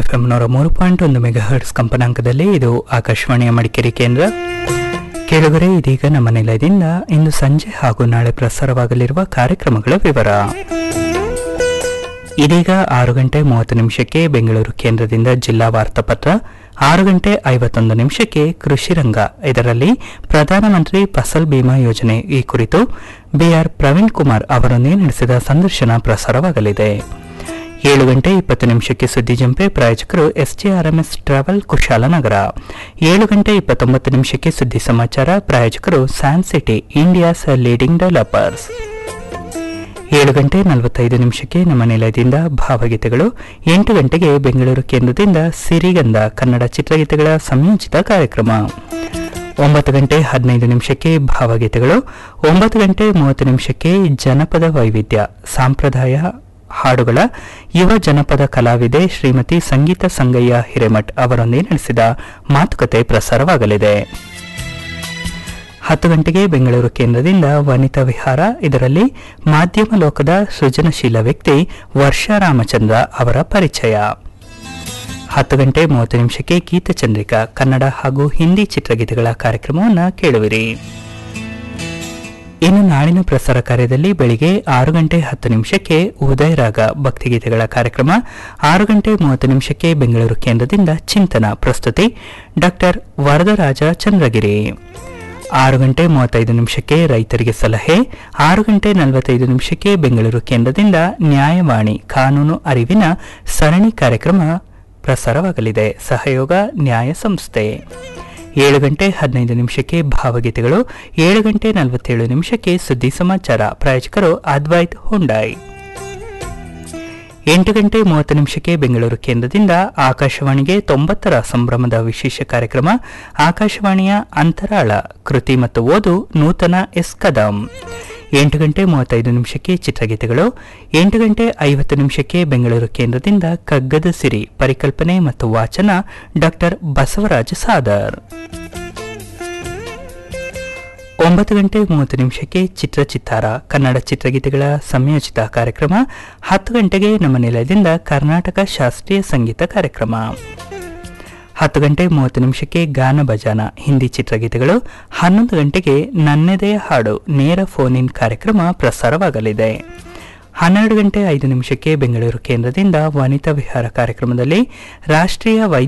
FM ನೂರ ಮೂರು point ಒಂದು ಮೆಗಾ ಹರ್ಟ್ಸ್ ಕಂಪನಾಂಕದಲ್ಲಿ ಇದು ಆಕಾಶವಾಣಿಯ ಮಡಿಕೇರಿ ಕೇಂದ್ರ ಕೇಳುಗರೆ ಇದೀಗ ನಮ್ಮ ನಿಲಯದಿಂದ ಇಂದು ಸಂಜೆ ಹಾಗೂ ನಾಳೆ ಪ್ರಸಾರವಾಗಲಿರುವ ಕಾರ್ಯಕ್ರಮಗಳ ವಿವರ ಇದೀಗ ಆರು ಗಂಟೆ ಮೂವತ್ತು ನಿಮಿಷಕ್ಕೆ ಬೆಂಗಳೂರು ಕೇಂದ್ರದಿಂದ ಜಿಲ್ಲಾ ವಾರ್ತಾಪತ್ರ ಆರು ಗಂಟೆ ಐವತ್ತೊಂದು ನಿಮಿಷಕ್ಕೆ ಕೃಷಿ ರಂಗ ಇದರಲ್ಲಿ ಪ್ರಧಾನಮಂತ್ರಿ ಫಸಲ್ ಬಿಮಾ ಯೋಜನೆ ಈ ಕುರಿತು ಬಿಆರ್ ಪ್ರವೀಣ್ ಕುಮಾರ್ ಅವರೊಂದಿಗೆ ನಡೆಸಿದ ಸಂದರ್ಶನ ಪ್ರಸಾರವಾಗಲಿದೆ ಏಳು ಗಂಟೆ ಇಪ್ಪತ್ತು ನಿಮಿಷಕ್ಕೆ ಸುದ್ದಿ ಜಂಪೆ ಪ್ರಾಯೋಜಕರು ಎಸ್ಟಿಆರ್ಎಂಎಸ್ ಟ್ರಾವೆಲ್ ಕುಶಾಲನಗರ ಏಳು ಗಂಟೆ ಇಪ್ಪತ್ತೊಂಬತ್ತು ನಿಮಿಷಕ್ಕೆ ಸುದ್ದಿ ಸಮಾಚಾರ ಪ್ರಾಯೋಜಕರು Sun City India's leading developers ಏಳು ಗಂಟೆ ನಲವತ್ತೈದು ನಿಮಿಷಕ್ಕೆ ನಮ್ಮ ನಿಲಯದಿಂದ ಭಾವಗೀತೆಗಳು ಎಂಟು ಗಂಟೆಗೆ ಬೆಂಗಳೂರು ಕೇಂದ್ರದಿಂದ ಸಿರಿಗಂಧ ಕನ್ನಡ ಚಿತ್ರಗೀತೆಗಳ ಸಂಯೋಜಿತ ಕಾರ್ಯಕ್ರಮ ಒಂಬತ್ತು ಗಂಟೆ ಹದಿನೈದು ನಿಮಿಷಕ್ಕೆ ಭಾವಗೀತೆಗಳು ಒಂಬತ್ತು ಗಂಟೆ ಮೂವತ್ತು ನಿಮಿಷಕ್ಕೆ ಜನಪದ ವೈವಿಧ್ಯ ಸಾಂಪ್ರದಾಯ ಹಾಡುಗಳ ಯುವ ಜನಪದ ಕಲಾವಿದೆ ಶ್ರೀಮತಿ ಸಂಗೀತ ಸಂಗಯ್ಯ ಹಿರೇಮಠ್ ಅವರೊಂದಿಗೆ ನಡೆಸಿದ ಮಾತುಕತೆ ಪ್ರಸಾರವಾಗಲಿದೆ ಹತ್ತು ಗಂಟೆಗೆ ಬೆಂಗಳೂರು ಕೇಂದ್ರದಿಂದ ವನಿತಾ ವಿಹಾರ ಇದರಲ್ಲಿ ಮಾಧ್ಯಮ ಲೋಕದ ಸೃಜನಶೀಲ ವ್ಯಕ್ತಿ ವರ್ಷಾ ರಾಮಚಂದ್ರ ಅವರ ಪರಿಚಯ ಹತ್ತು ಗಂಟೆ ಮೂವತ್ತು ನಿಮಿಷಕ್ಕೆ ಗೀತಚಂದ್ರಿಕಾ ಕನ್ನಡ ಹಾಗೂ ಹಿಂದಿ ಚಿತ್ರಗೀತೆಗಳ ಕಾರ್ಯಕ್ರಮವನ್ನು ಕೇಳುವಿರಿ ಇನ್ನು ನಾಳಿನ ಪ್ರಸಾರ ಕಾರ್ಯದಲ್ಲಿ ಬೆಳಿಗ್ಗೆ ಆರು ಗಂಟೆ ಹತ್ತು ನಿಮಿಷಕ್ಕೆ ಉದಯರಾಗ ಭಕ್ತಿಗೀತೆಗಳ ಕಾರ್ಯಕ್ರಮ ಆರು ಗಂಟೆ ಮೂವತ್ತು ನಿಮಿಷಕ್ಕೆ ಬೆಂಗಳೂರು ಕೇಂದ್ರದಿಂದ ಚಿಂತನ ಪ್ರಸ್ತುತಿ ಡಾಕ್ಟರ್ ವರದರಾಜ ಚಂದ್ರಗಿರಿ ಆರು ಗಂಟೆ ಮೂವತ್ತೈದು ನಿಮಿಷಕ್ಕೆ ರೈತರಿಗೆ ಸಲಹೆ ಆರು ಗಂಟೆ ನಲವತ್ತೈದು ನಿಮಿಷಕ್ಕೆ ಬೆಂಗಳೂರು ಕೇಂದ್ರದಿಂದ ನ್ಯಾಯವಾಣಿ ಕಾನೂನು ಅರಿವಿನ ಸರಣಿ ಕಾರ್ಯಕ್ರಮ ಪ್ರಸಾರವಾಗಲಿದೆ ಸಹಯೋಗ ನ್ಯಾಯ ಸಂಸ್ಥೆ ಏಳು ಗಂಟೆ ಹದಿನೈದು ನಿಮಿಷಕ್ಕೆ ಭಾವಗೀತೆಗಳು ಏಳು ಗಂಟೆ ನಲವತ್ತೇಳು ನಿಮಿಷಕ್ಕೆ ಸುದ್ದಿ ಸಮಾಚಾರ ಪ್ರಾಯೋಜಕರು ಅದ್ವೈತ್ ಹುಂಡಾಯ್ ಎಂಟು ಗಂಟೆ ಮೂವತ್ತು ನಿಮಿಷಕ್ಕೆ ಬೆಂಗಳೂರು ಕೇಂದ್ರದಿಂದ ಆಕಾಶವಾಣಿಗೆ ತೊಂಬತ್ತರ ಸಂಭ್ರಮದ ವಿಶೇಷ ಕಾರ್ಯಕ್ರಮ ಆಕಾಶವಾಣಿಯ ಅಂತರಾಳ ಕೃತಿ ಮತ್ತು ಓದು ನೂತನ ಎಸ್ ಕದಂ ಎಂಟು ಗಂಟೆ ಮೂವತ್ತೈದು ನಿಮಿಷಕ್ಕೆ ಚಿತ್ರಗೀತೆಗಳು ಎಂಟು ಗಂಟೆ ಐವತ್ತು ನಿಮಿಷಕ್ಕೆ ಬೆಂಗಳೂರು ಕೇಂದ್ರದಿಂದ ಕಗ್ಗದ ಸಿರಿ ಪರಿಕಲ್ಪನೆ ಮತ್ತು ವಾಚನ ಡಾಕ್ಟರ್ ಬಸವರಾಜ ಸಾದರ್ ಒಂಬತ್ತು ಗಂಟೆ ಮೂವತ್ತು ನಿಮಿಷಕ್ಕೆ ಚಿತ್ರಚಿತ್ತಾರ ಕನ್ನಡ ಚಿತ್ರಗೀತೆಗಳ ಸಂಯೋಜಿತ ಕಾರ್ಯಕ್ರಮ ಹತ್ತು ಗಂಟೆಗೆ ನಮ್ಮ ನಿಲಯದಿಂದ ಕರ್ನಾಟಕ ಶಾಸ್ತ್ರೀಯ ಸಂಗೀತ ಕಾರ್ಯಕ್ರಮ ಹತ್ತು ಗಂಟೆ ಮೂವತ್ತು ನಿಮಿಷಕ್ಕೆ ಗಾನ ಭಜಾನ ಹಿಂದಿ ಚಿತ್ರಗೀತೆಗಳು ಹನ್ನೊಂದು ಗಂಟೆಗೆ ನನ್ನೆದೆಯ ಹಾಡು ನೇರ ಫೋನ್ ಇನ್ ಕಾರ್ಯಕ್ರಮ ಪ್ರಸಾರವಾಗಲಿದೆ ಹನ್ನೆರಡು ಗಂಟೆ ಐದು ನಿಮಿಷಕ್ಕೆ ಬೆಂಗಳೂರು ಕೇಂದ್ರದಿಂದ ವನಿತಾ ವಿಹಾರ ಕಾರ್ಯಕ್ರಮದಲ್ಲಿ ರಾಷ್ಟ್ರೀಯ ವೈದ್ಯ